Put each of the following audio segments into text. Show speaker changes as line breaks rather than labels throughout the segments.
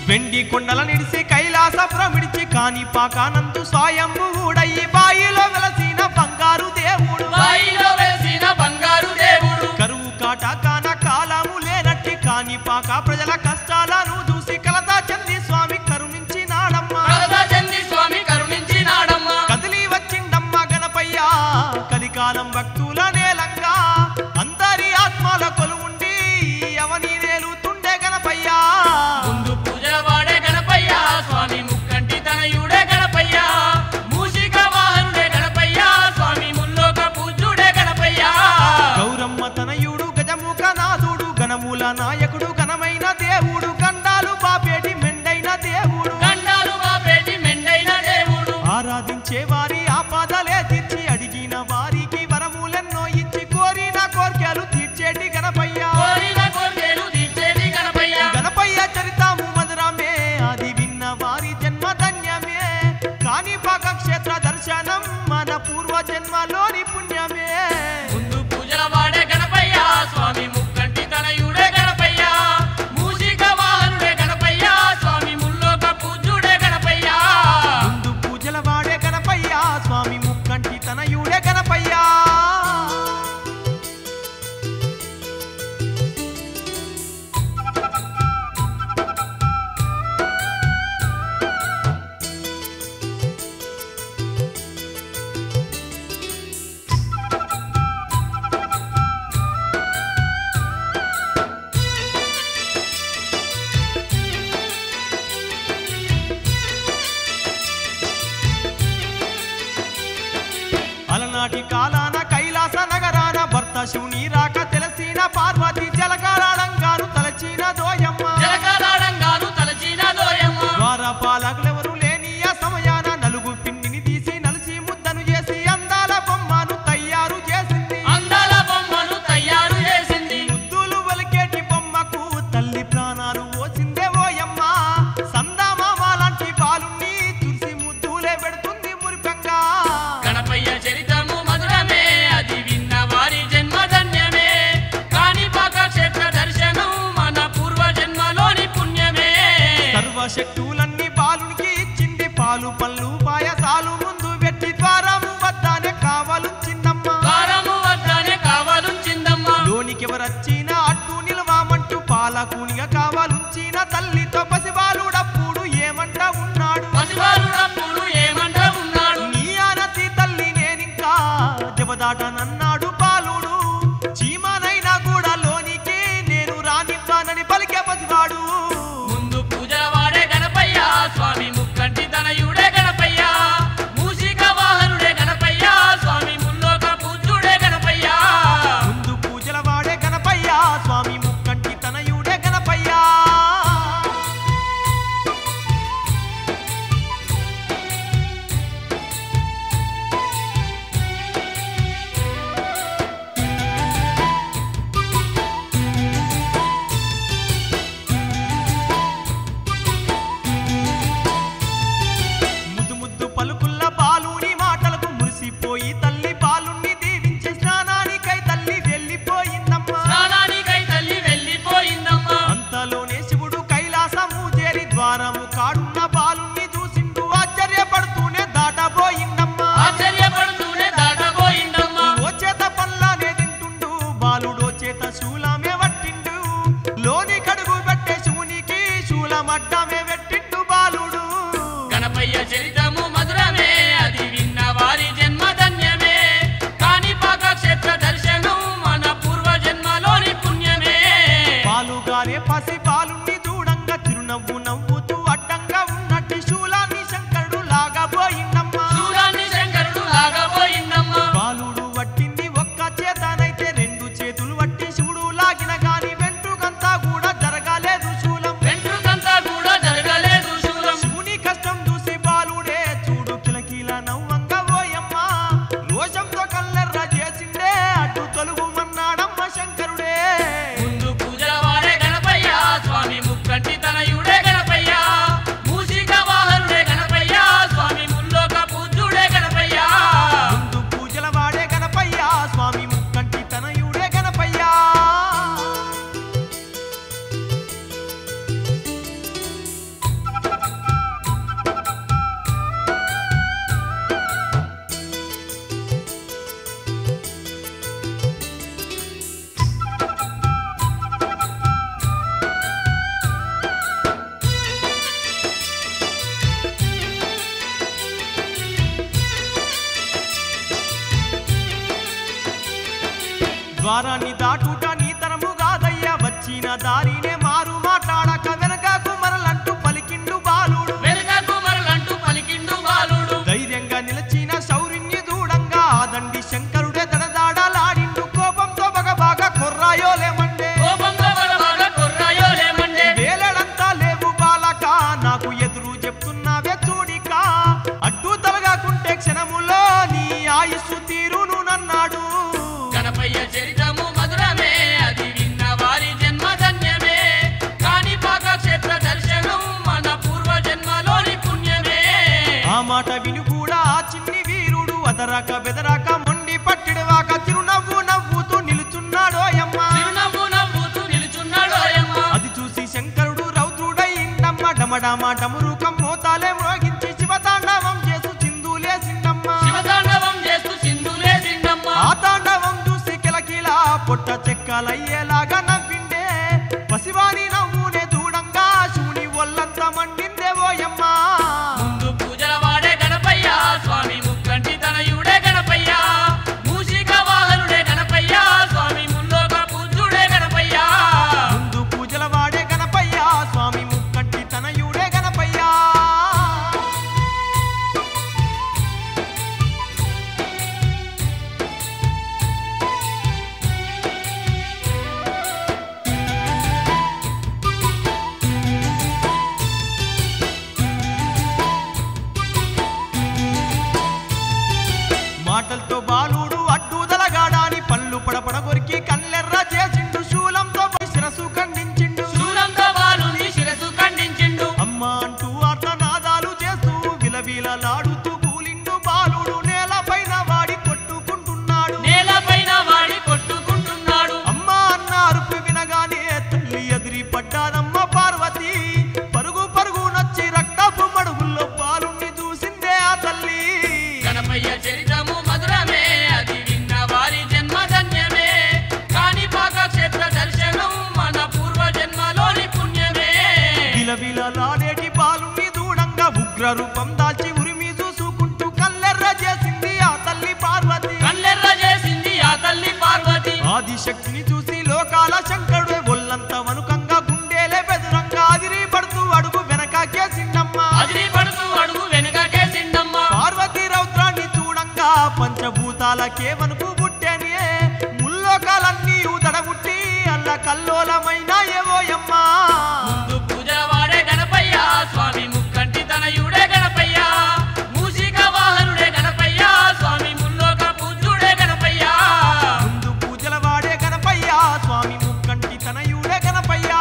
వెండి కొండల నిడిసి కైలాసపురం విడిచి కాని పాకానందు స్వయంభు ఊడయి బాయిలో వెలసిన బంగారు దేవుడు
బాయిలో వెలిసిన బంగారు దేవుడు
కరువు కాట కాన కాలము లేనట్టి కాని పాక ప్రజల కష్టాలను చూసి కలతా చంది స్వామి కరుణించినాడమ్మా
కలదా చంది స్వామి కరుణించినాడమ్మా
కదిలి వచ్చిండమ్మ గణపయ్య కలికాలం భక్తుల నేలంగా అందరి ఆత్మల కొలువుండి అవని నేలుతుండే గణపయ్య
ముందు పూజల వాడే గణపయ్య స్వామి ముక్కంటి తనయుడే గణపయ్య మూషిక వాహనుడే గణపయ్య స్వామి ముల్లోక పూజ్యుడే గణపయ్య
గౌరమ్మ తనయుడు గజముఖ నాథుడు గణముల నాయకుడు ఘనమైన దేవుడు గండాలు బాపేటి మెండైన దేవుడు
గండాలు బాపేటి మెండైన దేవుడు
ఆరాధించే వారి ఆపాదలే తీర్చి అడిగిన వారికి వరములెన్నో ఇచ్చి కోరిన కోర్కెలు తీర్చేటి గణపయ్య
కోరిన కోర్కెలు తీర్చేది గణపయ్య
గణపయ్య చరితాము మధురమే అది విన్న వారి జన్మ ధన్యమే కాని పాక క్షేత్ర దర్శనం మన పూర్వ జన్మలోని పుణ్యమే
ముందు పూజల వాడే గణపయ్య స్వామి ముక్కంటి తనయుడే గణపయ్య మూషిక వాహనుడే గణపయ్య స్వామి ముల్లోక పూజ్యుడే గణపయ్య
ముందు పూజల వాడే గణపయ్య స్వామి ముక్కంటి తనయుడే గణపయ్య అలనాటి కాలాన కైలాస నగరాన భర్త శివుని రాక తెలిసిన పార్వతి జలకారాడంగాను తలచిన దోయమ్మ
జలకాలాడంగాను తలచిన దోయమ్మ
ద్వారపాలకులెవరు లేని ఆ సమయాన నలుగు పిండిని తీసి నలిసి ముద్దను చేసి అందాల బొమ్మను తయారు చేసింది
అందాల బొమ్మను తయారు చేసింది
ముద్దులు వలికేటి బొమ్మకు తల్లి ప్రాణాలు ఓసిందే ఓయమ్మ సందామామ లాంటి బాలుని తులసి ముద్దులే పెడుతుంది మురిపంగా
గణపయ్య చరితము మధురమే అది విన్న వారి జన్మ ధన్యమే కాని పాక క్షేత్ర దర్శనం మన పూర్వ జన్మలోని పుణ్యమే
సర్వశక్తులన్నీ బాలునికి ఇచ్చింది పాలు పళ్ళు పాయసాలు ముందు పెట్టి ద్వారము వద్దనే కావాలుంచిందమ్మ
ద్వారము వద్దనే కావాలుంచిందమ్మా
లోనికి ఎవరొచ్చినా అడ్డు నిలవామంటూ పాలకునిగా కావాలుంచిన తల్లితో పసిబాలుడప్పుడు ఏమంట ఉన్నాడు
పసివారుడప్పుడు ఏమంట ఉన్నాడు
నీ ఆనతి తల్లి నేనింకా జబదాటనన్నాడు బాలుడు చీమనైనా కూడా లోనికి నేను రానివ్వనని పలికే పసివాడు
ముందు పూజల వాడే గణపయ్య స్వామి ముక్కంటి తనయుడే గణపయ్య మూషిక వాహనుడే గణపయ్య స్వామి ముల్లోక పూజ్యుడే గణపయ్య
ముందు పూజల వాడే గణపయ్య స్వామి ముక్కంటి తనయుడే గణపయ్య ముద్దు ముద్దు పలుకుల్ల బాలుని మాటలకు మురిసిపోయి తల్లి బాలుని దీవించి స్నానానికై తల్లి వెళ్ళిపోయిందమ్మా
స్నానానికై తల్లి వెళ్ళిపోయిందమ్మా
అంతలోనే శివుడు కైలాసము చేరి ద్వారము కాడున్న బాలుని చూసిండు ఆశ్చర్యపడుతూనే దాటబోయిందమ్మా
ఆశ్చర్యపడుతూనే దాటబోయిందమ్మా
ఓ చేత పల్లానే తింటుండు బాలుడో చేత శూలమే పట్టిండు లోని కడుగు పెట్టే శివునికి శూలమడ్డమే పెట్టిండు బాలుడు
గణపయ్య చరితము మధురమే అది విన్న వారి జన్మ ధన్యమే కాని పాక క్షేత్ర దర్శనం మన పూర్వ జన్మలోని పుణ్యమే
పాలుగారే పసి బాలుని చూడంగా చిరునవ్వు నవ్వుతూ అడ్డంగా ఉన్నట్టు శూలాన్ని శంకరుడు లాగబోయిందమ్మా
శూలాన్ని శంకరుడు లాగబోయిందమ్మా
బాలుడు వట్టింది ఒక్క చేతనైతే రెండు చేతులు వట్టి శివుడు లాగిన గాని వెంట్రుకంతా కూడా జరగలేదు శూలం
వెంట్రుకంతా కూడా జరగలేదు శూలం
శివుని కష్టం చూసి బాలుడే చూడు కిలకిల నవ్వంగా ఓయమ్మ రోషంతో కల్లెర్ర చేసిండే అడ్డు తొలుగుమన్నాడమ్మ శంకరుడే
ముందు పూజల వాడే గణపయ్య స్వామి ముక్కంటి తనయుడే గణపయ్య
ద్వారాన్ని దాటుట నీ తరము కాదయ్యా వచ్చిన దారినే మారు మాట్లాడక వెనకకు మరలంటూ పలికిండు బాలుడు
వెనుకకు మరలంటూ పలికిండు బాలుడు
ధైర్యంగా నిలిచిన శౌర్యుని దూడంగా ఆ దండి శంకరుడే దడదాడలాడిండు కోపంతో బగబాగా కొర్రాయోలేమండే
కోపంతో బలబాగా కొర్రాయో లేమండే
వేలడంతా లేవు బాలక నాకు ఎదురు చెప్తున్నావే చూడిక అడ్డు తలగాకుంటే క్షణములో నీ ఆయుస్సు తీరును నన్నాడు
గణపయ్య చరితము మధురమే అది విన్న వారి జన్మ ధన్యమే కాణిపాక క్షేత్ర దర్శనం మన పూర్వ జన్మలోని పుణ్యమే
ఆ మాట విని కూడా ఆ చిన్ని వీరుడు అదరాక బెదరాక మొండి పట్టిడవాక చిరునవ్వు నవ్వుతూ నిలుచున్నాడోయమ్మ
చిరునవ్వు నవ్వుతూ నిలుచున్నాడోయమ్మ
అది చూసి శంకరుడు రౌద్రుడై ఇండమ్మ డమడమ డమురుకం మోతాలే మ్రోగించి శివతాండవం చేసు చిందులేసిండమ్మ
శివతాండవం చేస్తూ సింధులే సిండమ్మ
ఆ తాండవం చూసి కిలకిలా పొట్ట చెక్కలయ్యేలాగా నవ్విండే పసివాని నవ్వునే చూడంగా శివుని ఒళ్ళంతా మండిందే ఓయమ్మ
ముందు పూజల వాడే గణపయ్య స్వామి ముక్కంటి తనయుడే గణపయ్య మూషిక వాహనుడే గణపయ్య స్వామి ముల్లోక పూజుడే గణపయ్య
ముందు పూజల వాడే గణపయ్య స్వామి ముక్కంటి తనయుడే గణపయ్య మాటలతో బాలుడు అడ్డుదలగాడాని పళ్ళు పడపడ కొరికి కళ్ళెర్ర చేసిండు శూలంతో శిరసు ఖండించిండు
శూలంతో బాలుని శిరసు ఖండించిండు
అమ్మ అంటూ ఆర్తనాదాలు చేస్తూ విలవిలలాడుతూ కూలిండు బాలుడు నేలపైన వాడి కొట్టుకుంటున్నాడు
నేలపైన వాడి కొట్టుకుంటున్నాడు
అమ్మ అన్న అరుపు వినగానే తల్లి ఎదిరి పడ్డాదమ్మ పార్వతి పరుగు పరుగు నచ్చి రక్తపు మడుగుల్లో పాలుని చూసిందే ఆ తల్లి
గణపయ్య చరితము మధురమే అది విన్న వారి జన్మ ధన్యమే కాణిపాక క్షేత్ర దర్శనం మన పూర్వ జన్మలోని పుణ్యమే
విలవిలలాడేటి బాలుని దూడంగా ఉగ్ర రూపం దాల్చి ఉరిమి చూసుకుంటూ కల్లెర్ర చేసింది ఆ తల్లి పార్వతి
కళ్ళెర్ర చేసింది ఆ తల్లి పార్వతి
ఆదిశక్తిని చూసి లోకాల శంకరుడే ఒళ్ళంత వనుకంగా గుండెలే బెదురంగా అదిరి పడుతూ అడుగు వెనకాకేసిండమ్మ
అదిరి పడుతూ అడుగు వెనుకకేసిండమ్మ
పార్వతి రౌద్రాన్ని చూడంగా పంచభూతాలకే వనుకు పుట్టేనే ముల్లోకాలన్నీ ఉదడబుట్టి అల్ల కల్లోలమైన ఏవోయమ్మా
ముందు పూజల వాడే గణపయ్య స్వామి ముక్కంటి తనయుడే గణపయ్య మూషిక వాహనుడే గణపయ్య స్వామి ముల్లోక పూజుడే గణపయ్య
ముందు పూజల వాడే గణపయ్య స్వామి ముక్కంటి తనయుడే గణపయ్య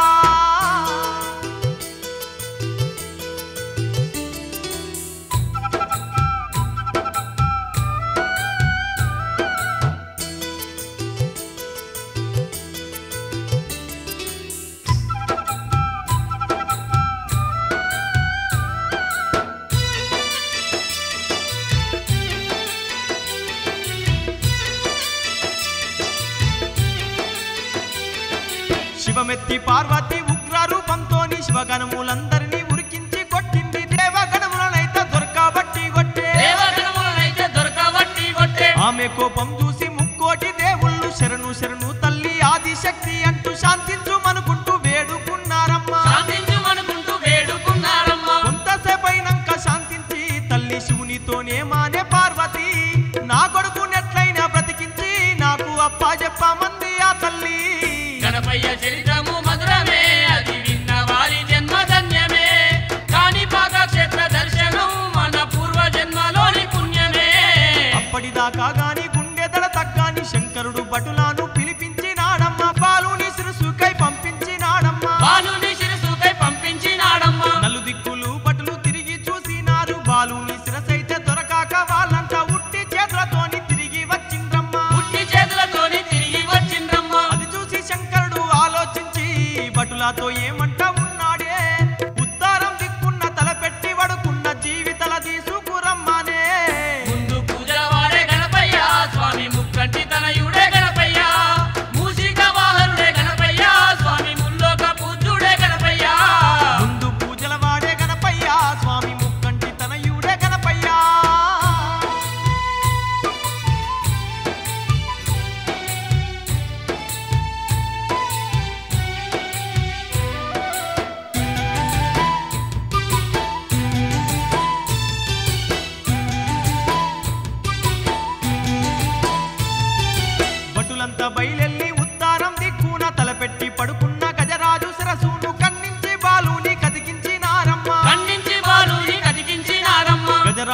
శివమెత్తి పార్వతి ఉగ్ర రూపంతోని శివగణములందరినీ ఉరికించి కొట్టింది దేవగణములనైతే దొరకబట్టి కొట్టే
దేవగణములనైతే దొరకబట్టి కొట్టే
ఆమె కోపం చూసి ముక్కోటి దేవుళ్ళు శరణు శరణు తల్లి ఆదిశక్తి అంటూ శాంతించుమనుకుంటూ వేడుకున్నారమ్మా
శాంతించుమనుకుంటూ వేడుకున్నారమ్మా
కొంతసేపైనాక శాంతించి తల్లి శివునితోనే మానే పార్వతి నా కొడుకు నెట్లయినా బ్రతికించి నాకు అప్పా చెప్పమంది ఆ తల్లి
గణపయ్య చరితము మధురమే అది విన్న వారి జన్మ ధన్యమే కాణిపాక క్షేత్ర దర్శనం మన పూర్వ జన్మలోని పుణ్యమే
అప్పటిదాకా గాని గుండె దడ తగ్గాని శంకరుడు భటులాను పిలిపించినాడమ్మ బాలుని శిరసుకై పంపించినాడమ్మ
బాలుని శిరసుకై పంపించినాడమ్మా
నలు దిక్కులు భటులు తిరిగి చూసినారు బాలుని శిరసైతే దొరకాక వాళ్ళంతా ఉట్టి చేతులతోని తిరిగి వచ్చిండ్రమ్మ
పుట్టి చేతులతోని తిరిగి వచ్చిండ్రమ్మా
అది చూసి శంకరుడు ఆలోచించి భటులతో ఏమంట ఉన్నాడే ఉత్తారం దిక్కున్న తలపెట్టి వడుకున్న జీవితల తీసుకురమ్మనే
ముందు పూజల వాడే గణపయ్య స్వామి ముక్కంటి తనయుడే గణపయ్య మూషిక వాహనుడే గణపయ్య స్వామి ముల్లోక పూజుడే గణపయ్య
ముందు పూజల వాడే గణపయ్య స్వామి ముక్కంటి తనయుడే గణపయ్య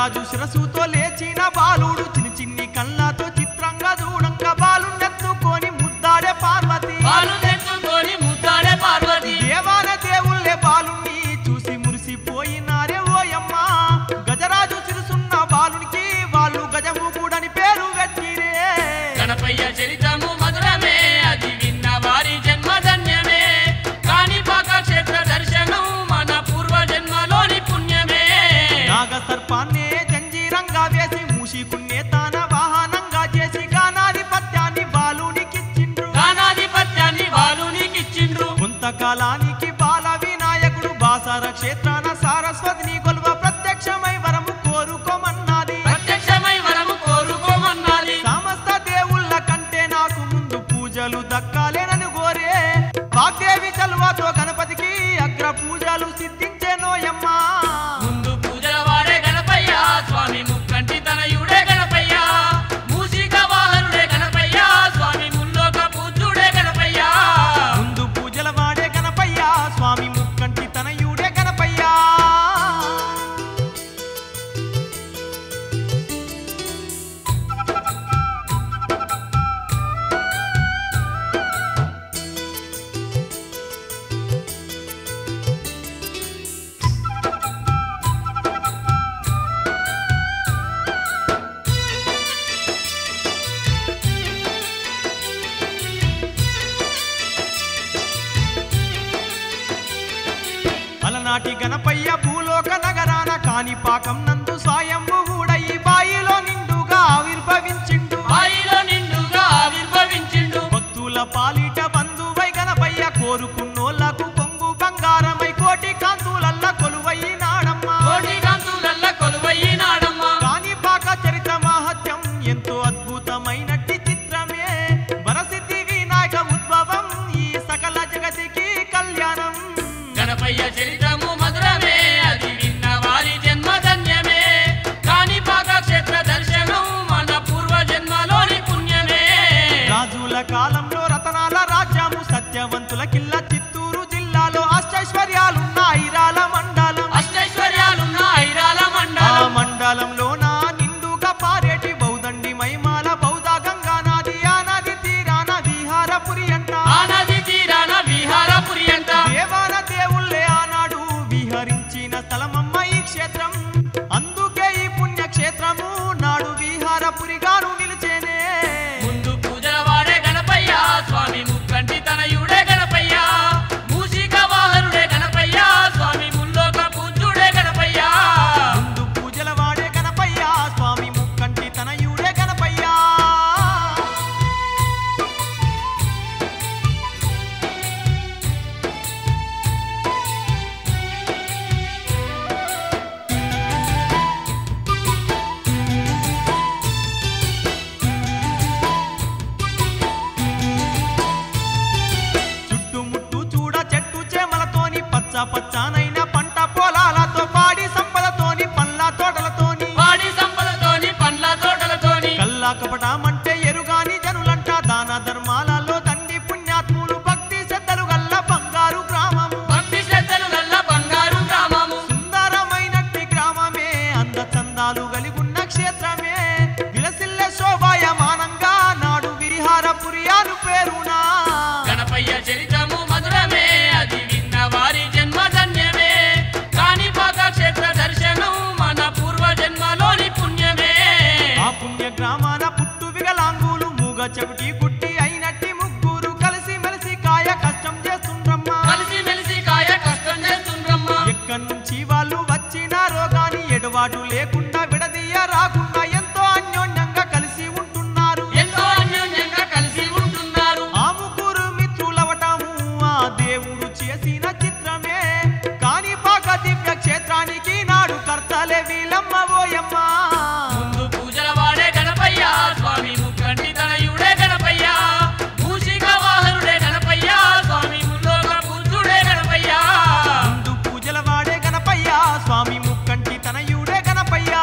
గజరాజు శిరసుతో లేచిన బాలుడు చిన్ని చిన్ని కళ్ళతో చిత్రంగా చూడంగా బాలు నెత్తుకొని ముద్దాడే పార్వతి
పాలు తెచ్చుకొని ముద్దాడే పార్వతి
దేవాన దేవుళ్ళే బాలుణ్ణి చూసి మురిసిపోయినారే ఓయమ్మ గజరాజు చిరుసున్న బాలునికి వాళ్ళు గజము కూడని పేరు పెట్టిరే
గణపయ్య చరితము మధురమే అది విన్న వారి జన్మధన్యమే కాణిపాక క్షేత్ర దర్శనం మన పూర్వ జన్మలోని పుణ్యమే
నాగ సర్పాన్నే జంజీరంగా వేసి మూషికున్నే తాన వాహనంగా చేసి గానాధిపత్యాన్ని బాలునికిచ్చిండ్రు
గానాధిపత్యాన్ని బాలునికిచ్చిండ్రు
కొంతకాలానికి బాల వినాయకుడు బాసార క్షేత్రాన సారస్వతిని కొలువ ప్రత్యక్షమై వరము కోరుకోమన్నది
ప్రత్యక్షమై వరము కోరుకోమన్నది
సమస్త దేవుళ్ళ కంటే నాకు ముందు పూజలు దక్కాలేనని కోరే వాగ్దేవి చలువతో గణపతికి అగ్ర పూజలు సిద్ధించేనోయమ్మా
ముందు పూజల వాడే గణపయ్య స్వామి ముక్కంటి తనయుడే గణపయ్య మూసిక వాహనుడే గణపయ్య స్వామి ముల్లోక పూజుడే గణపయ్య
ముందు పూజల వాడే గణపయ్య స్వామి ముక్కంటి తనయుడే గణపయ్య అలనాటి గణపయ్య భూలోక నగరాన కాణిపాకం నందు సాయంబు గూడయి బాయిలో నిండుగా ఆవిర్భవించిండు
బాయిలో నిండుగా ఆవిర్భవించిండు
భక్తుల పాలిట బంధువై గణపయ్య కోరుకున్నోళ్లకు కొంగు బంగారమై కోటి కాంతులల్ల కొలువైనాడమ్మా
కోటి కాంతులల్ల కొలువైనాడమ్మ
కాణిపాక చరిత మహత్యం ఎంతో అద్భుతమైనట్టి చిత్రమే వరసిద్ధి వినాయక ఉద్భవం ఈ సకల జగతికి కళ్యాణం
గణపయ్య చరితము మధురమే అది విన్న వారి జన్మధన్యమే కాణిపాక క్షేత్ర దర్శనం మన పూర్వ జన్మలోని పుణ్యమే
రాజుల కాలంలో రతనాల రాజ్యము సత్యవంతుల కిల్ల చిత్తూరు జిల్లాలో అష్టైశ్వర్యాలున్న ఐరాల మండలం
అష్టైశ్వర్యాలున్న ఐరాల
ఆ
మండలం
మండలంలో నా నిండుగా పారేటి బౌదండి మైమాల బౌద్ధ గంగా నది ఆ నది తీరాన విహారపురి అంట
ఆ నది తీరాన విహారపురి అంట
దేవాన దేవుళ్ళే ఆనాడు విహరించిన స్థలమమ్మ ఈ క్షేత్రం అందుకే ఈ పుణ్యక్షేత్రము నాడు విహారపురిగాను నిలిచేనే
ముందు పూజల వాడే గణపయ్య స్వామి ముక్కంటి తనయుడే గణపయ్య మూషిక వాహనుడే గణపయ్య స్వామి ముల్లోక పూజుడే గణపయ్య
ముందు పూజల వాడే గణపయ్య స్వామి ముక్కంటి తనయుడే గణపయ్య చుట్టుముట్టు చూడ చెట్టు చేమలతోని పచ్చ పచ్చనైన పంట పొలాలతో పాడి సంపదతోని పండ్ల తోటలతోని
వాడి సంపదతోని పండ్ల తోటలతోని
కల్లా కపటమంటే ఎరుగాని జనులంట దాన ధర్మాలలో తండ్రి పుణ్యాత్ములు భక్తి శ్రద్ధలు గల్ల బంగారు గ్రామము
భక్తి శ్రద్ధలు గల్ల బంగారు గ్రామము
సుందరమైనట్టి గ్రామమే అంద చందాలు కలిగున్న క్షేత్రమే విలసిల్లె శోభాయమానంగా నాడు విహారపురి అను పేరునా
గణపయ్య చరితము మధురమే అది విన్న వారి జన్మధన్యమే కాణిపాక క్షేత్ర దర్శనం మన పూర్వ జన్మలోని పుణ్యమే
ఆ పుణ్య గ్రామాన పుట్టు విగలాంగులు మూగ చెవిటి గుట్టి అయినట్టి ముగ్గురు కలిసి మెలిసి కాయ కష్టం చేస్తుండ్రమ్మా
కలిసి మెలిసి కాయ కష్టం చేస్తుండ్రమ్మా
ఎక్కడి నుంచి వాళ్ళు వచ్చినారో గాని ఎడబాటు లేకుండా విడదీయ రాకుండా ఎంతో అన్యోన్యంగా కలిసి ఉంటున్నారు
ఎంతో అన్యోన్యంగా కలిసి ఉంటున్నారు
ఆ ముగ్గురు మిత్రులవటము ఆ దేవుడు చేసిన చిత్రమే కాని పాక దివ్య క్షేత్రానికి నాడు కర్తలే వీలమ్మ ఓయమ్మ
ముందు పూజల వాడే గణపయ్య స్వామి ముక్కంటి తనయుడే గణపయ్య మూషిక వాహనుడే గణపయ్య స్వామి ముల్లోక పూజుడే గణపయ్య
ముందు పూజల వాడే గణపయ్య స్వామి ముక్కంటి తనయుడే గణపయ్య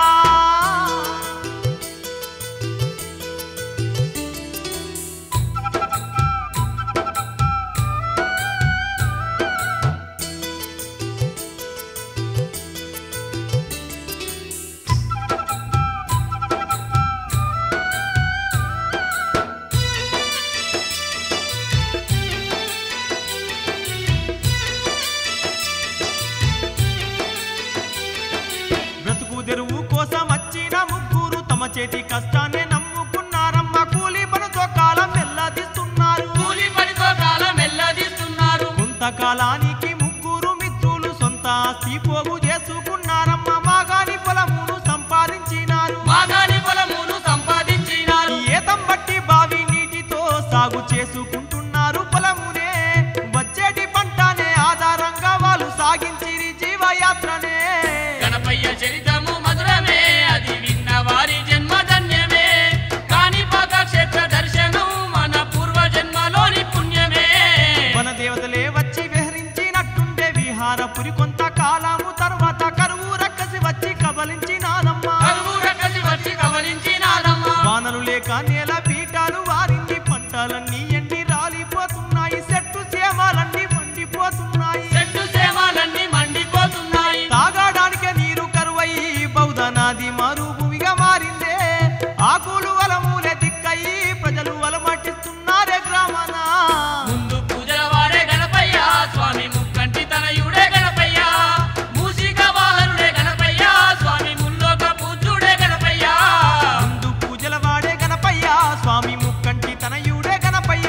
చేతి కష్టాన్ని నమ్ముకున్నారమ్మ కూలి పనితో కాలం వెళ్ళదిస్తున్నారు
కూలి పనితో కాలం వెళ్ళదీస్తున్నారు
కొంతకాలానికి ముగ్గురు మిత్రులు సొంత ఆస్తి పోగు చేసుకున్నారమ్మ మాగాని పొలమును సంపాదించినారు
మాగాని పొలమును సంపాదించినారు
ఏతం బట్టి బావి నీటితో సాగు చేసుకుంటున్నారు పొలమునే వచ్చేటి పంటనే ఆధారంగా వాళ్ళు సాగించిరి జీవయాత్రనే
గణపయ్య చరితము మధురమే అది విన్న వారి జన్మ ధన్యమే కాణిపాక క్షేత్ర దర్శనం మన పూర్వ జన్మలోని పుణ్యమే
వన దేవతలే వచ్చి విహరించినట్టుండే విహారపురి కొంత కాలము తర్వాత కరువు రక్కసి వచ్చి కబలించినాదమ్మా
కరువు రక్కసి వచ్చి కవలించినాదమ్మా
వానలు లేక నేల పీఠాలు వారింది పంటలన్నీ ఎండి రాలిపోతున్నాయి చెట్టు సేమాలన్నీ మండిపోతున్నాయి
చెట్టు సేమాలన్నీ మండిపోతున్నాయి
తాగడానికి నీరు కరువై బౌద్ధ నది మరుభూమిగా మారిందే ఆకులు వలమూలే దిక్కయి ప్రజలు వలమటిస్తున్నారే గ్రామాన
ముందు పూజల వాడే గణపయ్య స్వామి ముక్కంటి తనయుడే గణపయ్య మూసిక వాహనుడే గణపయ్య స్వామి ముల్లోక పూజుడే గణపయ్య
ముందు పూజల వాడే గణపయ్య స్వామి ముక్కంటి తనయుడే గణపయ్య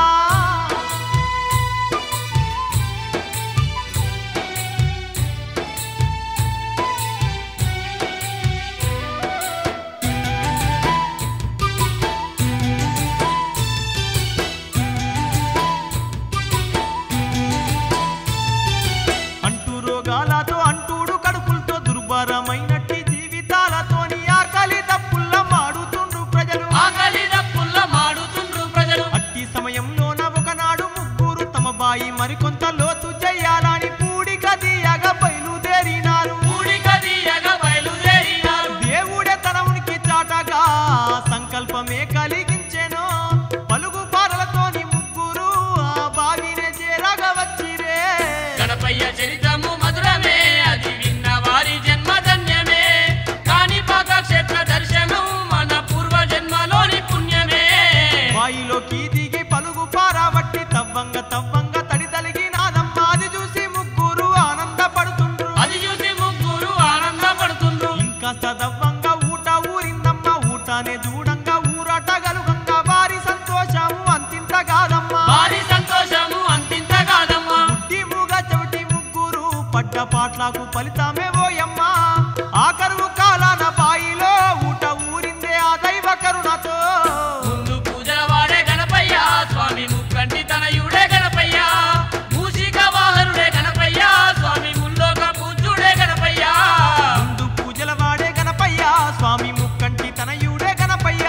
అంటూ రోగాలతో అంటూడు కడుపులతో దుర్భరమైనట్టి జీవితాలతోని ఆకలి తప్పుల్ల మాడుతుండ్రు ప్రజలు
ఆకలి దప్పుల్ల మాడుతుండ్రు ప్రజలు
అట్టి సమయంలోన ఒకనాడు ముగ్గురు తమ బాయి మరికొంత లోతు చెయ్యాలని పూడి కదియగ బయలుదేరినారు
ఊడిక తీయగ బయలుదేరినారు
దేవుడే తన ఉనికి చాటగా సంకల్పమే కలిగించెను పలుగు పారలతోని ముగ్గురు ఆ బావినే చేరగా వచ్చిరే
గణపయ్య చరితము మధురమే అది విన్న వారి జన్మ ధన్యమే కాణిపాక క్షేత్ర దర్శనం మన పూర్వ జన్మలోని పుణ్యమే
బాయిలోకి దిగి పలుగు పారబట్టి తవ్వంగ తవ్వంగ తడి తలిగినాదమ్మ అది చూసి ముగ్గురు ఆనందపడుతుండ్రు
అది చూసి ముగ్గురు ఆనందపడుతుండ్రు
ఇంకా సదవ్వంగా ఊట ఊరిందమ్మ ఊటనే చూడంగా ఊరటగలుగంగా వారి సంతోషము అంతింత కాదమ్మా
వారి సంతోషము అంతింత కాదమ్మా
పుట్టి మూగ చెవిటి ముగ్గురు పడ్డ పాట్లకు ఫలితమే ఓయమ్మా ఆ కరువు కాలాన బాయిలో ఊట ఊరిందే ఆ దైవ కరుణతో
ముందు పూజల వాడే గణపయ్య స్వామి ముక్కంటి తనయుడే గణపయ్య మూసిక వాహనుడే గణపయ్య స్వామి ముల్లోక పూజుడే గణపయ్య
ముందు పూజల వాడే గణపయ్య స్వామి ముక్కంటి తనయుడే గణపయ్య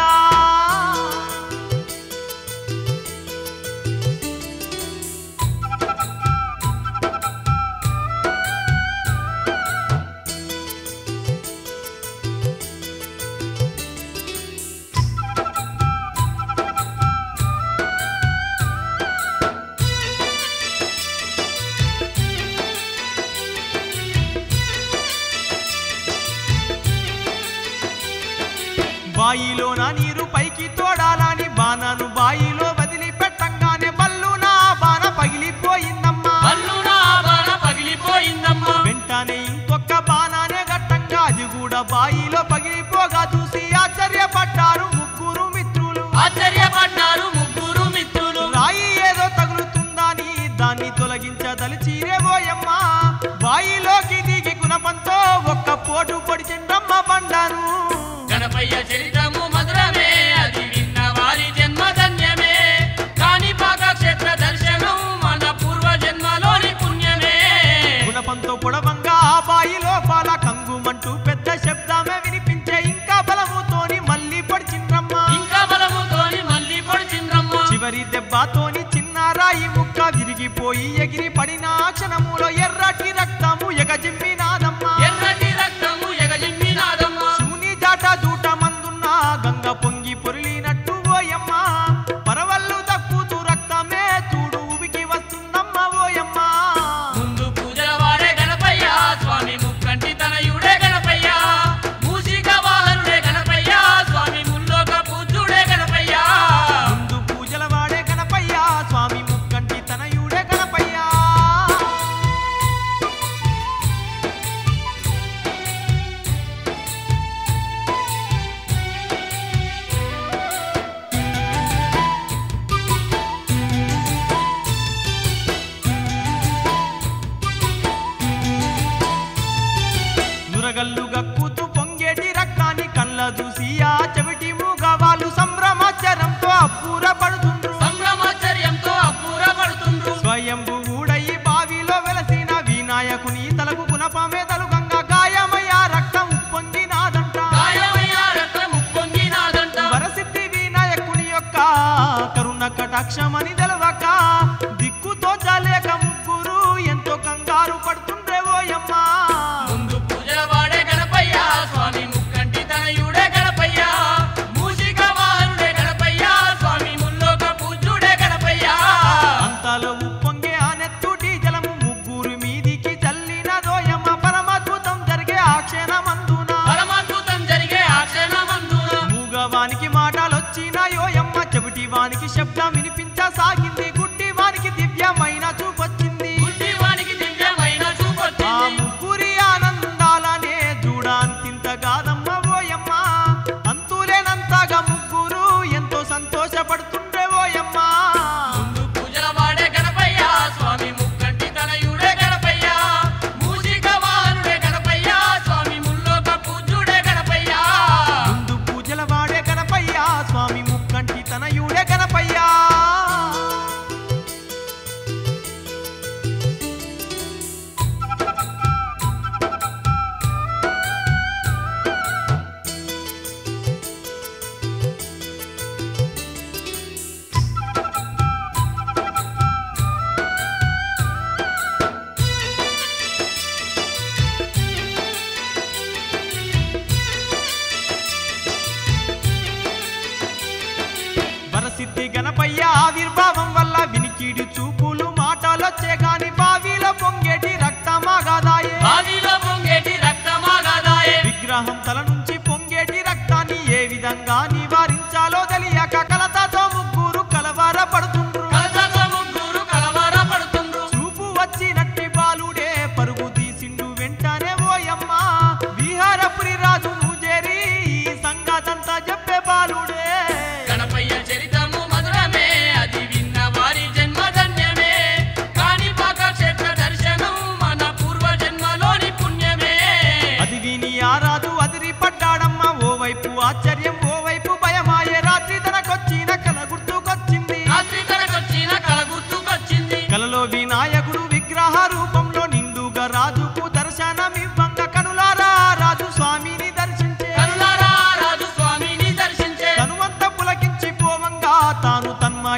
బాయిలోన నీరు పైకి తోడాలని బాణను బాయిలో వదిలిపెట్టంగానే బల్లు నా బాణ పగిలిపోయిందమ్మా
పళ్ళు నా బాణ పగిలిపోయిందమ్మా
వెంటనే ఇంకొక బాణానే గట్టంగా అది కూడా బాయిలో పగిలిపోగా చూసి ఆశ్చర్యపడ్డారు ముగ్గురు మిత్రులు
ఆశ్చర్యపడ్డారు ముగ్గురు మిత్రులు
రాయి ఏదో తగులుతుందని దాన్ని తొలగించదలిచిరేవోయమ్మా బాయిలోకి దిగి గుణపంతో ఒక్క పోటు పొడిచిండ్రమ్మ బండారు
గణపయ్య చరితము మధురమే అది విన్న వారి జన్మ ధన్యమే కాణిపాక క్షేత్ర దర్శనం మన పూర్వ జన్మలోని పుణ్యమే
గుణపంతో పొడవంగా ఆ బాయి లోపల కంగుమంటూ పెద్ద శబ్దమే వినిపించే ఇంకా బలముతోని మళ్ళీ పడిచిండ్రమ్మ
ఇంకా బలముతోని మళ్ళీ పొడిచిండ్రమ్మ
చివరి దెబ్బతోని చిన్న రాయి ముక్క విరిగిపోయి ఎగిరి పడిన ఆ క్షణములో ఎర్రటి రక్తము ఎగజిమ్మినాదమ్మ
ఎర్రటి రక్తము ఎగజిమ్మినాదమ్మ
శివుని జాట జూట మందున్న గంగ పొంగి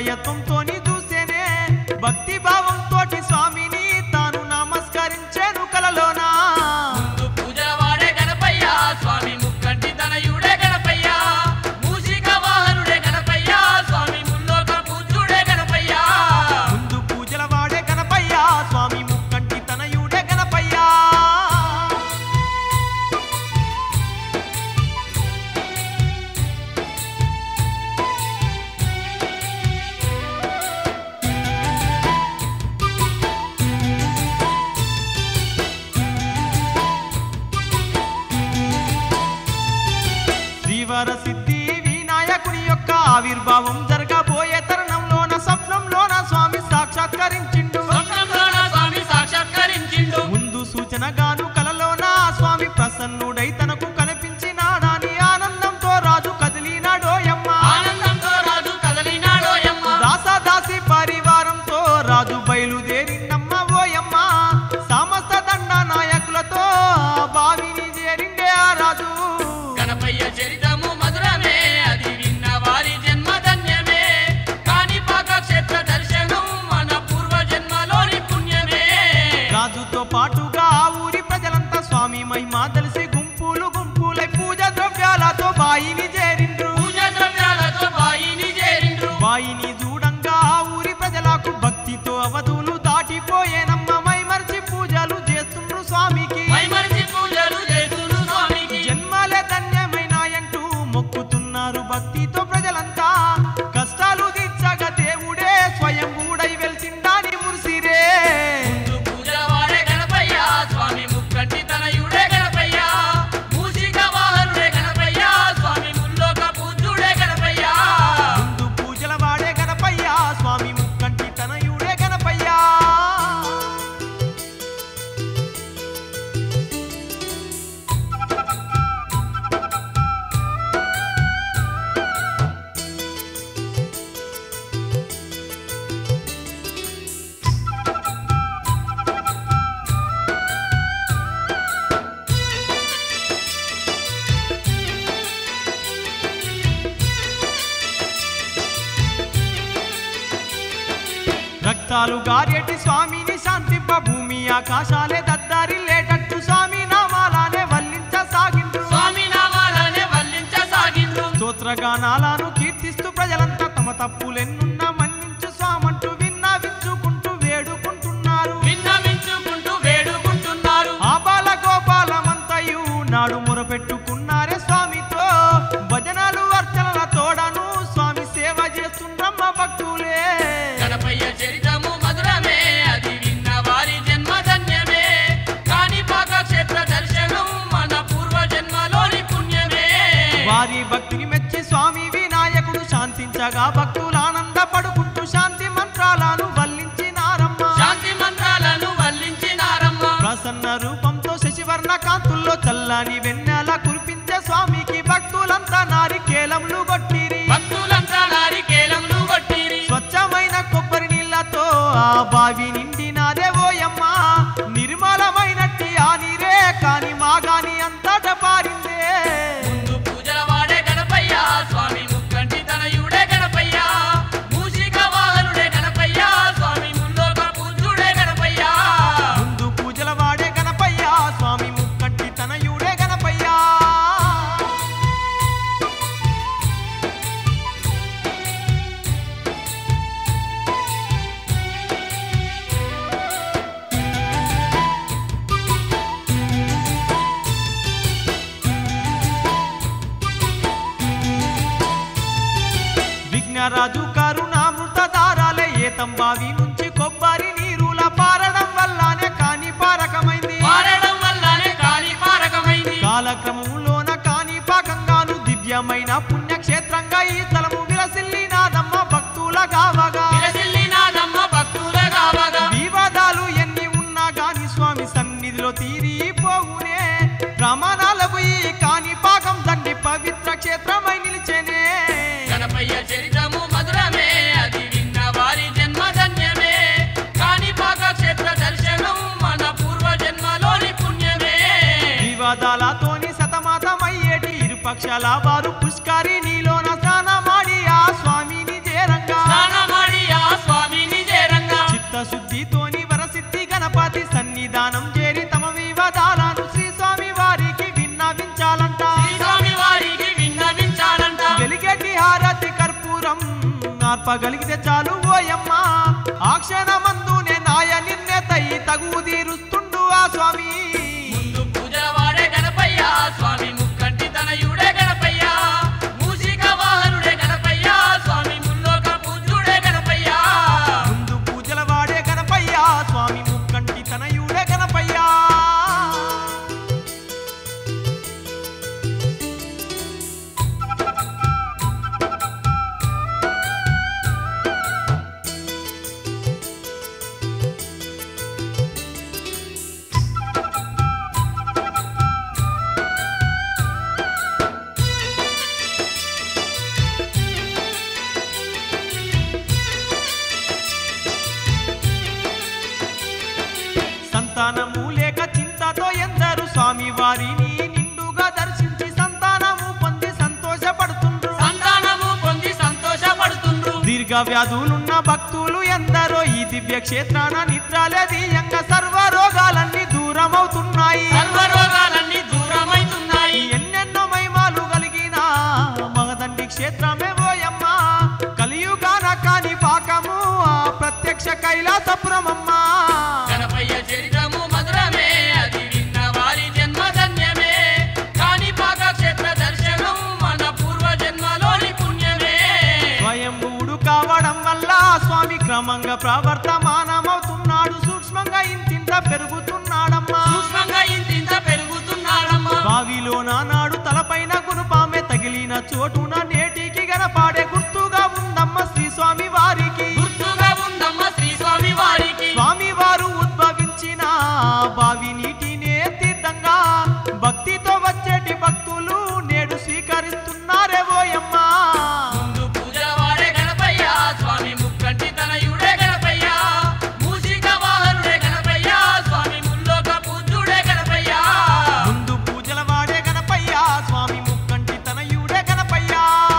తన్మయత్వంతోని చూసేనే భక్తి భావంతోటి స్వామిని తాను నమస్కరించాను కలలోనా
ముందు పూజల వాడే గణపయ్య స్వామి ముక్కంటి తనయుడే గణపయ్య మూషిక వాహనుడే గణపయ్య స్వామి ముల్లోక పూజ్యుడే గణపయ్య
ముందు పూజల వాడే గణపయ్య స్వామి ముక్కంటి తనయుడే గణపయ్య శ్రీవర సిద్ధి వినాయకుని యొక్క ఆవిర్భావం జరగబోయే తరుణంలోన స్వప్నంలోన స్వామి సాక్షాత్కరించిండు
స్వప్నంలోన స్వామి సాక్షాత్కరించిండు
ముందు సూచనగాను కలలోన స్వామి ప్రసన్నుడై తనకు కనిపించినాడని ఆనందంతో రాజు కదిలినాడోయమ్మ
ఆనందంతో రాజు కదలినాడోయమ్మ
దాసదాసి పరివారంతో రాజు బయలుదేరిండమ్మ ఓయమ్మ సమస్త దండ నాయకులతో ఆ బావిని చేరిండే ఆ రాజు
గణపయ్య చరితము మధురమే అది విన్న వారి జన్మ ధన్యమే కాణిపాక క్షేత్ర దర్శనం మన పూర్వ జన్మలోని పుణ్యమే
రాజుతో పాటుగా ఆ ఊరి ప్రజలంతా స్వామి మహిమ తెలిసి గుంపులు గుంపులై పూజ ద్రవ్యాలతో బాయిని చేరిండ్రు
పూజ ద్రవ్యాలతో బాయిని చేరిండ్రు
బాయిని చూడంగా ఆ ఊరి ప్రజలకు భక్తితో అవధులు దాటిపోయేనమ్మ మైమర్చి పూజలు చేస్తుండ్రు స్వామికి
మైమరిచి పూజలు చేస్తును స్వామికి
జన్మలే ధన్యమైనాయంటూ మొక్కుతున్నారు భక్తితో ప్రజలంతా కష్టాలు తీర్చగా దేవుడే స్వయంభూడై వెలిసిండాని మురిసిరే
ముందు పూజల వాడే గణపయ్య స్వామి ముక్కంటి తనయుడే గణపయ్య మూషిక వాహనుడే గణపయ్య స్వామి ముల్లోక పూజ్యుడే గణపయ్య
ముందు పూజల వాడే గణపయ్య స్వామి ముక్కంటి తనయుడే గణపయ్య రక్తాలు గారెటి స్వామిని శాంతింప భూమి ఆకాశాలే దద్దరిల్లేటట్టు స్వామి నామాలానే వల్లించసాగిండ్రు
స్వామి నామాలనే వల్లించసాగిండ్రు
స్తోత్రగానాలను కీర్తిస్తూ ప్రజలంతా తమ తప్పులెన్నున్నా మన్నించు స్వామంటూ విన్నవించుకుంటూ వేడుకుంటున్నారు
విన్నవించుకుంటూ వేడుకుంటున్నారు
ఆ బాల గోపాలమంతయు నాడు మొరపెట్టుకున్నారే స్వామితో భజనలు అర్చనల తోడను స్వామి సేవ చేస్తుండ్రమ్మ భక్తులే
గణపయ్య చరితము మధురమే అది విన్న వారి జన్మ ధన్యమే కాణిపాక క్షేత్ర దర్శనం మన పూర్వ జన్మలోని పుణ్యమే
వారి భక్తిని మెచ్చి స్వామి వినాయకుడు శాంతించగా భక్తులు ఆనందపడుకుంటూ శాంతి మంత్రాలను వల్లించినారమ్మ
శాంతి మంత్రాలను వల్లించినారమ్మ
ప్రసన్న రూపంతో శశివర్ణ కాంతుల్లో చల్లని వెన్నెల కురిపించే స్వామికి భక్తులంతా నారికేలములు కొట్టిరి
భక్తులంతా నారికేలంలు కొట్టిరి
స్వచ్ఛమైన కొబ్బరి నీళ్ళతో ఆ బావి నిండినాదే ఓయమ్మ నిర్మలమైనట్టి ఆ నీరే కాని మాగాని అంతట పారిందే
ముందు పూజల వాడే గణపయ్య స్వామి ముక్కంటి తనయుడే గణపయ్య మూషిక వాహనుడే గణపయ్య స్వామి ముల్లోక పూజ్యుడే గణపయ్య
ముందు పూజల వాడే గణపయ్య స్వామి ముక్కంటి తనయుడే గణపయ్య విఘ్నరాజు కరుణామృత దారాలే ఏతం బావి నుంచి కొబ్బరి నీరుల పారడం వల్లనే కాని పారకమైంది
పారడం వల్లనే కాని పారకమైంది
కాలక్రమంలోన కాని పాకంగాను దివ్యమైన పుణ్యక్షేత్రంగా ఈ స్థలము విలసిల్లినాదమ్మ భక్తుల కావగా
విలసిల్లినాదమ్మ భక్తుల కావగా
వివాదాలు ఎన్ని ఉన్నా గాని స్వామి సన్నిధిలో తీరిపోవునే ప్రమాణాలకు ఈ కాని పాకం దండి పవిత్ర క్షేత్రమై నిలిచేనే
గణపయ్య చరితము మధురమే అది విన్న వారి జన్మ ధన్యమే కాణిపాక క్షేత్ర దర్శనం మన పూర్వ జన్మలోని పుణ్యమే
వివాదాలతోని సతమతమయ్యేటి ఇరుపక్షాల వారు పుష్కరి నీలోన స్నానమాడి ఆ స్వామిని చేరంగా
స్నానమా
గణపతి సన్నిధానం చేరి తమ వివాదాలను శ్రీ స్వామి వారికి విన్నవించాలంట
శ్రీస్వామి వారికి విన్నవించాలంట
వెలిగేటి హారతి కర్పూరం నార్పగలిగితే చాలు ఓయమ్మ ఆ క్షణమందునే నాయ నిర్ణేతై తగు తీరుస్తుండు ఆ స్వామి
ముందు పూజల వాడే గణపయ్య స్వామి ముక్కంటి తనయుడే గణపయ్య మూషిక వాహనుడే గణపయ్య స్వామి ముల్లోక పూజుడే గణపయ్య
ముందు పూజల వాడే గణపయ్య స్వామి ముక్కంటి తనయుడే గణపయ్య సంతానము లేక చింతతో ఎందరు స్వామి వారిని నిండుగా దర్శించి సంతానము పొంది సంతోషపడుతుండ్రు
సంతానము పొంది సంతోషపడుతుండ్రు
దీర్ఘ వ్యాధులున్న భక్తులు ఎందరో ఈ దివ్య క్షేత్రాన నిద్రాలేదీయంగా సర్వ రోగాలన్నీ దూరమవుతున్నాయి
సర్వరోగాలన్నీ దూరమైతున్నాయి
ఎన్నెన్నో మహిమాలు కలిగిన మగదండి క్షేత్రమే ఓయమ్మ కలియుగాన కాని పాకము ఆ ప్రత్యక్ష కైలాసపురమమ్మ
గణపయ్య చరితము మధురమే అది విన్న వారి జన్మ ధన్యమే కాణిపాక క్షేత్ర దర్శనం మన పూర్వ జన్మలోని పుణ్యమే
స్వయంభూడు కావడం వల్ల స్వామి క్రమంగా ప్రవర్తమానమవుతున్నాడు సూక్ష్మంగా ఇంతింత పెరుగుతున్నాడమ్మా
సూక్ష్మంగా ఇంతింత పెరుగుతున్నాడమ్మా
బావిలో నానాడు తలపైన గునుపామె తగిలిన చోటున నేటికి గనపాడే గుర్తుగా ఉందమ్మ శ్రీ స్వామి వారికి
గుర్తుగా ఉందమ్మ శ్రీ స్వామి వారికి
స్వామి వారు ఉద్భవించిన బావి నీటినే తీర్థంగా భక్తితో వచ్చేటి భక్తులు నేడు స్వీకరిస్తున్నారే ఓయమ్మా
ముందు పూజల వాడే గణపయ్య స్వామి ముక్కంటి తనయుడే గణపయ్య మూషిక వాహనుడే గణపయ్య స్వామి ముల్లోక పూజుడే గణపయ్య
ముందు పూజల వాడే గణపయ్య స్వామి ముక్కంటి తనయుడే గణపయ్య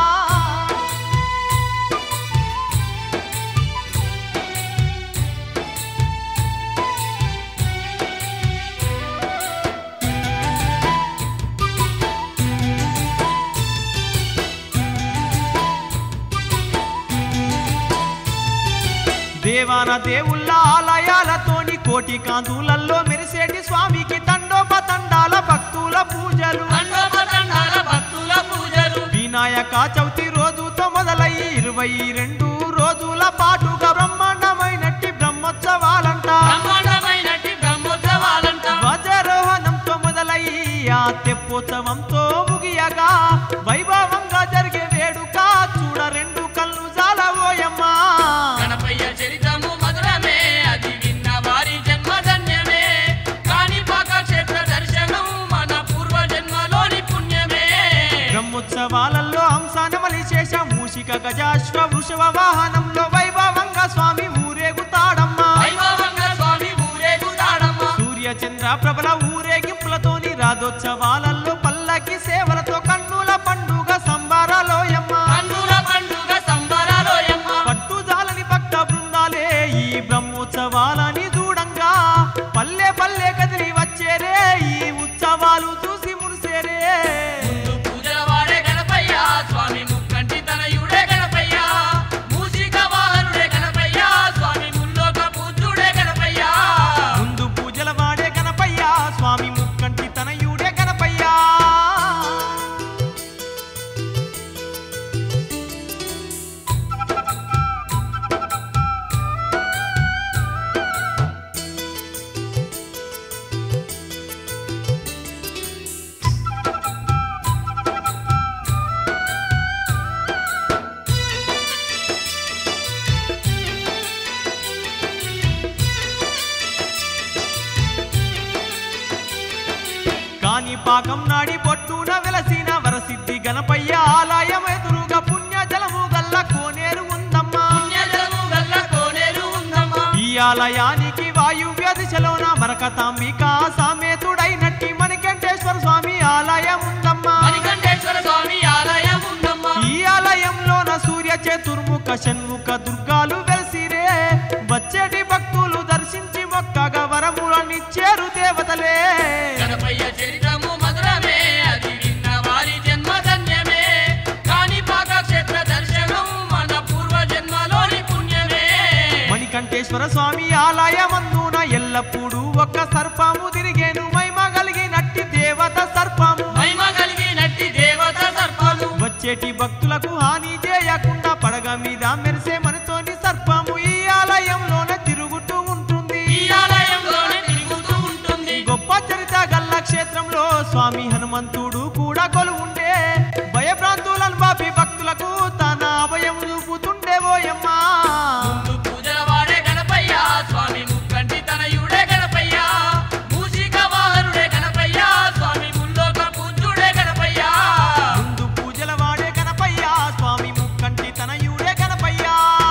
దేవాన దేవుళ్ళ ఆలయాలతోని కోటి కాంతులల్లో మెరిసేటి స్వామికి తండోపతండాల భక్తుల పూజలు
దండోపదండాల భక్తుల పూజలు
వినాయక చవితి రోజుతో మొదలయ్యి ఇరవై రెండు రోజుల పాటుగా బ్రహ్మాండమైనట్టి బ్రహ్మోత్సవాలంట
బ్రహ్మాండమైనటి బ్రహ్మోత్సవాలంట
ధ్వజారోహణంతో మొదలయ్యి ఆ తెప్పోత్సవంతో ముగియగా వైభవంగా జరిగే వేడుక చూడ రెండు కళ్ళు జాలవోయమ్మా
గణపయ్య చరితము మధురమే అది విన్న వారి జన్మ ధన్యమే కాణిపాక క్షేత్ర దర్శనం మన పూర్వ జన్మలోని పుణ్యమే
బ్రహ్మోత్సవాలలో హంసానమలి శేష మూషిక గజాశ్వ వృషభ వాహనంలో వైభవంగా స్వామి ఊరేగుతాడమ్మా
వైభవంగా స్వామి ఊరేగుతాడమ్మా
సూర్య చంద్ర ప్రబల ఊరేగింపులతోని రాధోత్సవాలలో పల్లకి సేవలతో కన్నుల పండుగ సంబరాలోయమ్మ
కన్నుల పండుగ సంబరాలోయమ్మ
పట్టుజాలని భక్త బృందాలే ఈ బ్రహ్మోత్సవాలని చూడంగా పల్లె పల్లె కదిలి వచ్చేరే ఈ ఉత్సవాలు చూసి మురిసేరే
ముందు పూజల వాడే గణపయ్య స్వామి ముక్కంటి తనయుడే గణపయ్య మూషిక వాహనుడే గణపయ్య స్వామి ముల్లోక పూజుడే గణపయ్య
ముందు పూజల వాడే గణపయ్య స్వామి ముక్కంటి తనయుడే గణపయ్య కాని పాకం నాడి పొట్టున వెలసిన వరసిద్ధి గణపయ్య ఆలయం ఎదురుగా పుణ్య జలము గల్ల కోనేరు ఉందమ్మా
పుణ్యజలము గల్ల కోనేరు ఉందమ్మా
ఈ ఆలయానికి వాయువ్య దిశలోన మరకతాంబిక సామేతుడైనట్టి మణికంఠేశ్వర స్వామి ఆలయం ఉందమ్మా
మణికంఠేశ్వర స్వామి ఆలయం ఉందమ్మా
ఈ ఆలయంలోన సూర్య చతుర్ముఖ షణ్ముఖ దుర్గాలు వెలిసిరే వచ్చేటి భక్తులు దర్శించి మొక్కగా వరం దేవతలే
గణపయ్య చరితము మధురమే అది విన్న వారి జన్మ ధన్యమే కాణిపాక క్షేత్ర దర్శనం మన పూర్వ జన్మలోని పుణ్యమే
మణికంఠేశ్వర స్వామి ఆలయమందున ఎల్లప్పుడూ ఒక్క సర్పము తిరిగేను మహిమ కలిగినట్టి దేవత సర్పము
మహిమ కలిగినట్టి దేవత సర్పము
వచ్చేటి భక్తులకు హాని చేయకుండా పడగ మీద మెరిసే మనతోని సర్పము ఈ ఆలయంలోన తిరుగుతూ ఉంటుంది
ఈ ఆలయంలోనే తిరుగుతూ ఉంటుంది
గొప్ప చరిత గల్ల క్షేత్రంలో స్వామి హనుమంతుడు కూడా కొలువుండే భయభ్రాంతులను బాపి భక్తులకు తన అభయం చూపుతుండే ఓయమ్మా
ముందు పూజల వాడే గణపయ్య స్వామి ముక్కంటి తనయుడే గణపయ్య మూషిక వాహనుడే గణపయ్య స్వామి ముల్లోక పూజ్యుడే గణపయ్య
ముందు పూజల వాడే గణపయ్య స్వామి ముక్కంటి తనయుడే గణపయ్య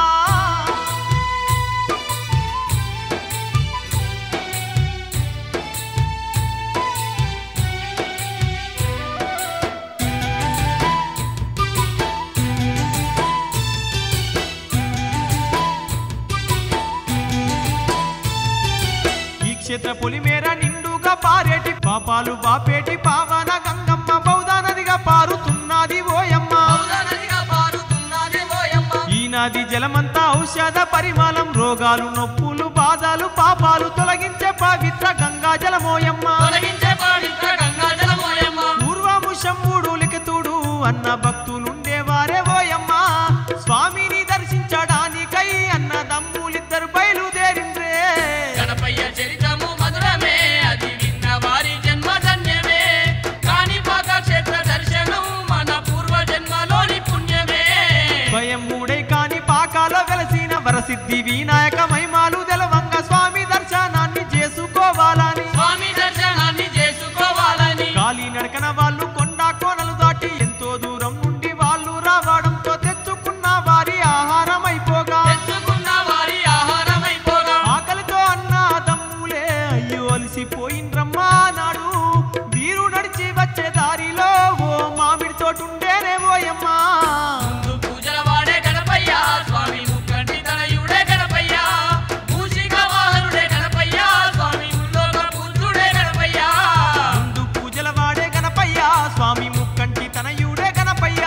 ఈ క్షేత్ర పొలిమేర నిండుగా పారేటి పాపాలు బాపేటి పావన గంగమ్మ బౌద్ధ నదిగా పారుతున్నది ఓయమ్మ
పౌరనదిగా పారుతున్నది ఓయమ్మ
ఈ నది జలమంతా ఔషధ పరిమళం రోగాలు నొప్పులు బాధలు పాపాలు తొలగించే పవిత్ర గంగా జలమోయమ్మ
తొలగించే పవిత్ర గంగా జలమోయమ్మ
పూర్వము శంభుడు లిఖితుడు అన్న భక్తులుండేవారే ఓయమ్మ స్వామిని దర్శించడానికై అన్న దమ్ములిద్దరు బయలుదేరిండ్రే
గణపయ్య చరితము మధురమే అది విన్న వారి జన్మ ధన్యమే కాణిపాక క్షేత్ర దర్శనం మన పూర్వ జన్మలోని పుణ్యమే
భయం మూడై కాని పాకాలో వెలసిన వరసిద్ధి వినాయక మహిమాలు తెలవంగ స్వామి దర్శనాన్ని చేసుకోవాలని
స్వామి దర్శనాన్ని చేసుకోవాలని
గాలి నడకన వాళ్ళు కొండ కోనలు దాటి ఎంతో దూరం నుండి వాళ్ళు రావడంతో తెచ్చుకున్న వారి ఆహారం అయిపోగా
తెచ్చుకున్న వారి ఆహారమైపోగా
ఆకలితో అన్న దమ్ములే అయ్యో అలసిపోయిండ్రమ్మా నాడు వీరు నడిచి వచ్చే దారిలో ఓ మామిడి తోటుండేనే ఓయమ్మా
ముందు పూజల వాడే గణపయ్య స్వామి ముక్కంటి తనయుడే గణపయ్య మూషిక వాహనుడే గణపయ్య స్వామి ముల్లోక పూజ్యుడే గణపయ్య
ముందు పూజల వాడే గణపయ్య స్వామి ముక్కంటి తనయుడే గణపయ్య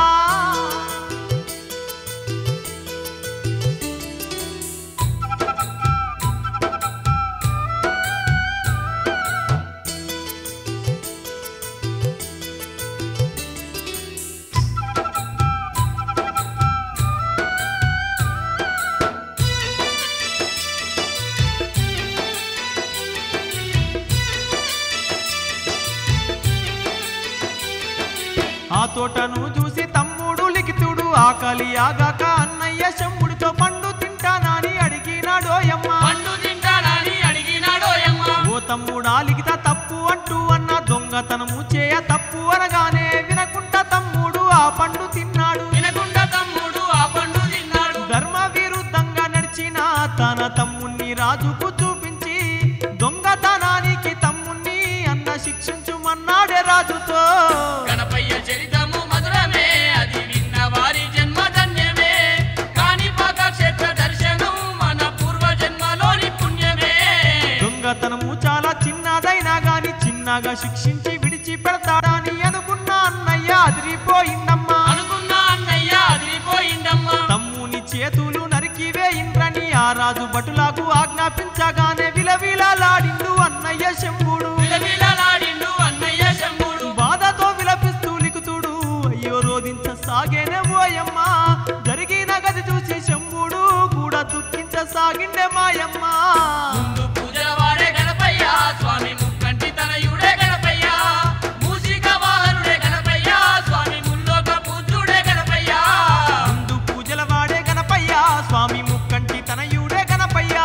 ఆ తోటను చూసి తమ్ముడు లిఖితుడు ఆకలి ఆగాక అన్నయ్య శంభుడితో పండు తింటానని అడిగినాడోయమ్మ
పండు తింటానని అడిగినాడోయమ్మ
ఓ తమ్ముడా లిఖిత తప్పు అంటూ అన్న దొంగతనము చేయ తప్పు అనగానే వినకుండా తమ్ముడు ఆ పండు తిన్నాడు
వినకుండా తమ్ముడు ఆ పండు తిన్నాడు
ధర్మ విరుద్ధంగా నడిచిన తన తమ్ముణ్ణి రాజుకు చూపించి దొంగతనానికి తమ్ముణ్ణి అన్న శిక్షించుమన్నాడే రాజుతో
గణపయ్య చరితము మధురమే అది విన్న వారి జన్మ ధన్యమే కాణిపాక క్షేత్ర దర్శనం మన పూర్వ జన్మలోని పుణ్యమే
దొంగతనము చాలా చిన్నదైనా గాని చిన్నగా శిక్షించి విడిచి పెడతాడని అనుకున్న అన్నయ్య అదిరిపోయిందమ్మా
అనుకున్న అన్నయ్య అదిరిపోయిందమ్మా
తమ్ముని చేతులు నరికి వేయిండ్రని ఆ రాజు భటులకు ఆజ్ఞాపించగానే విలవిలలాడిండు అన్నయ్య శంభుడు
విలవిలలాడిండు అన్నయ్య శంభుడు
బాధతో విలపిస్తూ లికుతుడు అయ్యో రోధించ సాగేనే ఓయమ్మ జరిగిన గది చూసి శంభుడు కూడా దుఃఖించసాగిండే మాయమ్మ
ముందు పూజల వాడే గణపయ్య స్వామి ముక్కంటి తనయుడే గణపయ్య మూషిక వాహనుడే గణపయ్య స్వామి ముల్లోక పూజ్యుడే గణపయ్య
ముందు పూజల వాడే గణపయ్య స్వామి ముక్కంటి తనయుడే గణపయ్య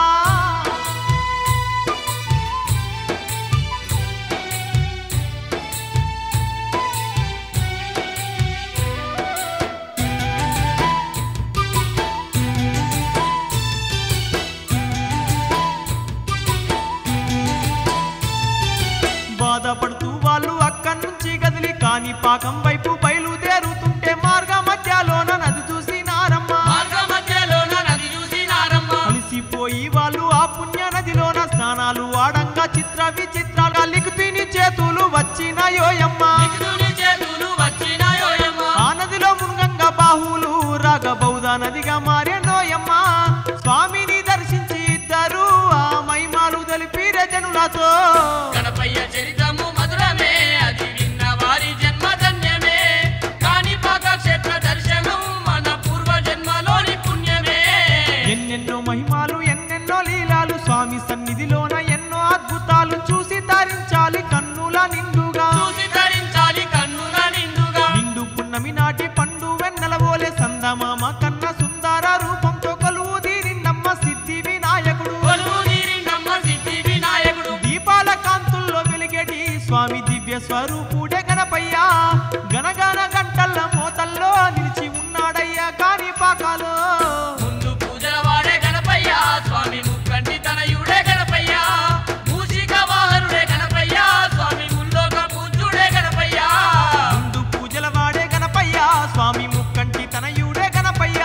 బాధపడుతూ వాళ్ళు అక్కడి నుంచి గదిలి కాని పాకం వైపు బయలుదేరుతుంటే మార్గ మధ్యలోన నది చూసి నారమ్మ
మార్గ మధ్యలోన నది చూసి నారమ్మ
అలసిపోయి వాళ్ళు ఆ పుణ్య నదిలోన స్నానాలు ఆడంగా చిత్ర విచిత్రాలుగా లిఖితిని చేతులు వచ్చినాయోయమ్మ
దిక్కుని చేతులు వచ్చినాయోయమ్మ
ఆ నదిలో మునుగంగా బాహువులు రాగ బౌద్ధ నదిగా మారేనోయమ్మ స్వామిని దర్శించి ఇద్దరు ఆ మహిమాలు తెలిపిరే జనులతో
గణపయ్య చరితము మధురమే అది విన్న వారి జన్మ ధన్యమే కాణిపాక క్షేత్ర దర్శనం మన పూర్వ జన్మలోని పుణ్యమే
ఎన్నెన్నో మహిమాలు ఎన్నెన్నో లీలాలు స్వామి సన్నిధిలోన ఎన్నో అద్భుతాలు చూసి తరించాలి కన్నుల నిండుగా
చూసి ధరించాలి కన్నుల నిండుగా
నిండు పున్నమి నాటి పండు వెన్నెల ఓలే సందమామ కన్న సుందర రూపంతో కొలువు తీరిండమ్మ సిద్ధి వినాయకుడు
కొలువు తీరిండమ్మ సిద్ధి వినాయకుడు
దీపాల కాంతుల్లో వెలిగేటి స్వామి దివ్య స్వరూపుడే గణపయ్య గనగన గంటల్ల మోతల్లో నిలిచి ఉన్నాడయ్యా కాని పాకాలో
ముందు పూజల వాడే గణపయ్య స్వామి ముక్కంటి తనయుడే గణపయ్య మూషిక వాహనుడే గణపయ్య స్వామి ముల్లోక పూజ్యుడే గణపయ్య
ముందు పూజల వాడే గణపయ్య స్వామి ముక్కంటి తనయుడే గణపయ్య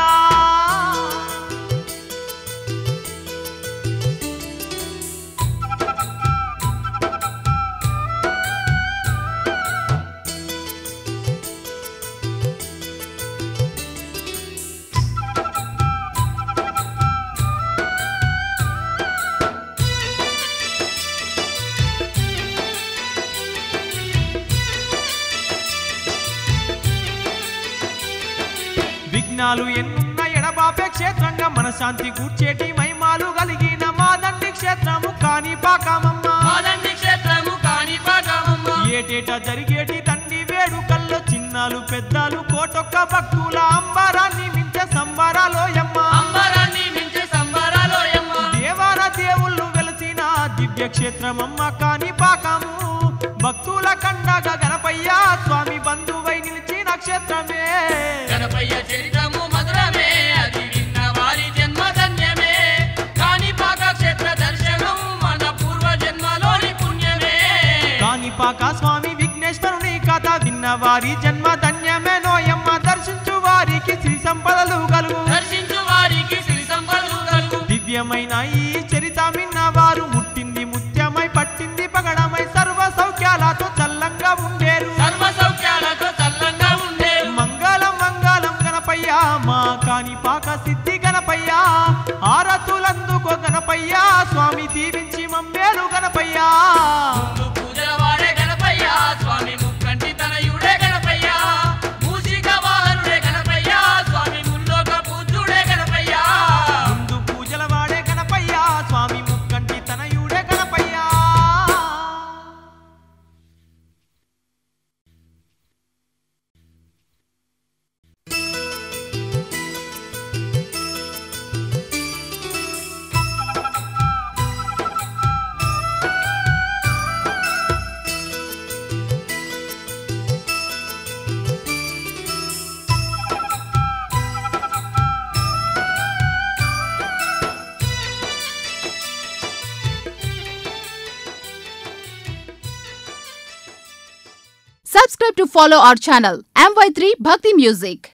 విఘ్నాలు ఎన్నున్న ఎడబాపే క్షేత్రంగా మనశాంతి కూర్చేటి మహిమాలు కలిగిన మా దండి క్షేత్రము కాని పాకమమ్మ
మాదండి క్షేత్రము కాణిపాకమమ్మ
ఏటేటా జరిగేటి తండ్రి వేడుకల్లో చిన్నాలు పెద్దలు కోటొక్క భక్తుల అంబరాన్ని మించే సంబరాలోయమ్మ
అంబరాన్ని మించే సంబరాలోయమ్మ
దేవాన దేవుళ్ళు వెలసిన దివ్య క్షేత్రమమ్మ కాని పాకము భక్తుల కండగా గణపయ్య స్వామి బంధువై నిలిచిన క్షేత్రమే
గణపయ్య చరితము మధురమే అది విన్న వారి జన్మ ధన్యమే కాణిపాక క్షేత్ర దర్శనం మన పూర్వ జన్మలోని పుణ్యమే
కాణిపాక స్వామి విఘ్నేశ్వరుని కథ విన్న వారి జన్మ ధన్యమే నోయమ్మ దర్శించు వారికి శ్రీ సంపదలు కలుగు
దర్శించు వారికి శ్రీ సంపదలు కలుగు
దివ్యమైన ఈ చరిత విన్న వారు ముట్టింది ముత్యమై పట్టింది పగడమై సర్వ సౌఖ్యాలతో చల్లంగా ఉండేరు
సర్వ సౌఖ్యాలతో చల్లంగా ఉండేరు
మంగళం మంగళం గణపయ్య మా కాణిపాక సిద్ధి గణపయ్య ఆరతులందుకో గణపయ్య స్వామి దీవించి మమ్మేలు గణపయ్య
ముందు పూజల వాడే గణపయ్య స్వామి ముక్కంటి తనయుడే గణపయ్య మూషిక వాహనుడే గణపయ్య స్వామి ముల్లోక పూజ్యుడే గణపయ్య
ముందు పూజల వాడే గణపయ్య స్వామి ముక్కంటి తనయుడే Ganapayya
Subscribe to follow our channel MY3 Bhakti Music.